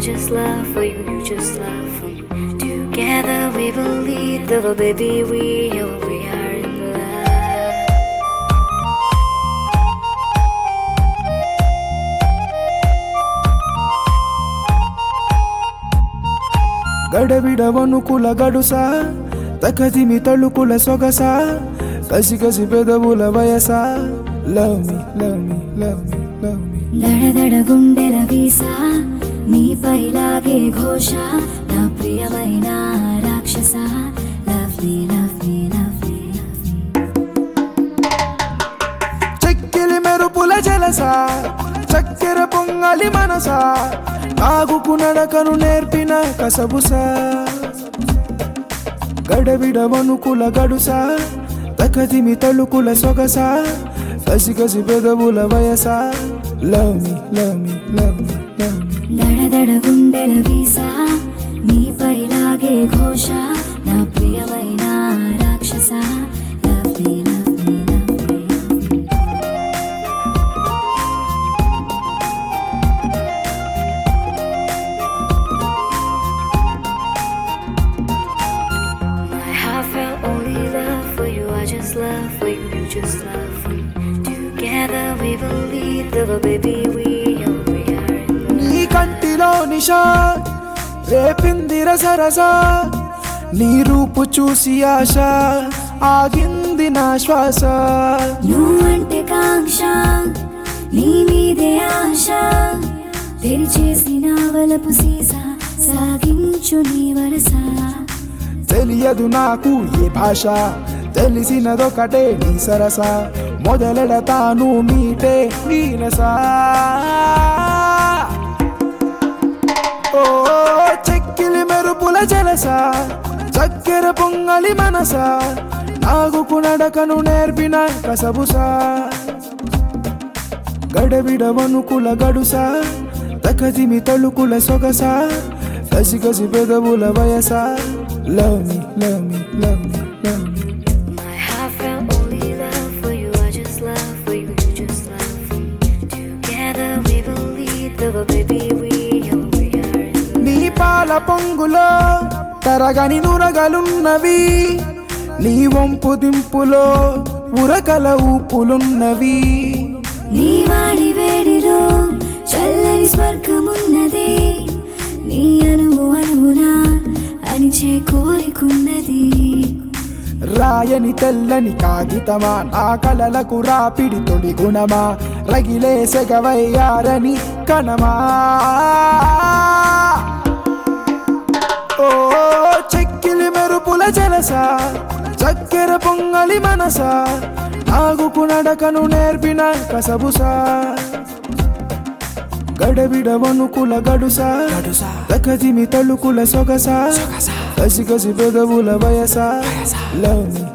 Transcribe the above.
just love for you, you just love for me. Together we believe, little baby, we are, we are in love. గడబిడవనుకుల గడుస తకదిమి తళుకుల సొగస కసి కసి పెదవుల వయస love me love me love me love me దడదడ గుండెల వీసా నీపై లాగే ఘోష నా ప్రియమైన రాక్షస love me love me love me love me చెక్కిలి మెరుపుల జలస చక్కెర పొంగలి మనస నాగుకు నడకను నేర్పిన కసబుస గడబిడవనుకుల గడుస తకదిమి తళుకుల సొగస కసి కసి పెదవుల వయస love me love me love me love me దడదడ గుండెల వీసా నీపై లాగే ఘోష నా ప్రియమైన రాక్షస love me love me love me My heart felt only love for you, I just love for you, you just love for me. Together we believe, little baby, we are, we are in love. నీ కంటిలో నిషా రేపిందిర సరస నీ రూపు చూసి ఆశ ఆగింది నా శ్వాస నువ్వంటే కాంక్ష నీ మీదే ఆశ తెరిచేసిన వలపు సీసా సాగించు నీ వరస తెలియదు నాకు ఏ భాష తెలిసినదొకటే నీ సరస మొదలెడతాను మీటే నీరస ఓ చెక్కిలి మెరుపుల జలస చక్కెర పొంగలి మనస నాగుకు నడకను నేర్పిన కసబుస గడబిడవనుకుల గడుస తకదిమి తళుకుల సొగస కసి కసి పెదవుల వయస love me love me love me love me My heart felt only love for you, I just love for you, you just love for me. Together we believe, little baby, we are, we are in love. నీ పాల పొంగులో తరగని నురగలున్నవి నీ వంపు దింపులో ఉరకల ఊపులున్నవి నీ వాడి వేడిలో చల్లని స్వర్గమున్నది నీ అనువు అనువునా అనిచే కోరికున్నది రాయని తెల్లని కాగితమా నా కలలకు రాపిడి తొలి గుణమా రగిలే సెగవయ్యారని కణమా ఓ చెక్కిలి మెరుపుల జలస చక్కెర పొంగలి మనస నాగుకు నడకను నేర్పిన కసబుస గడబిడవనుకుల గడుస తకదిమి తళుకుల సొగస కసి కసి పెదవుల వయస లవ్ మీ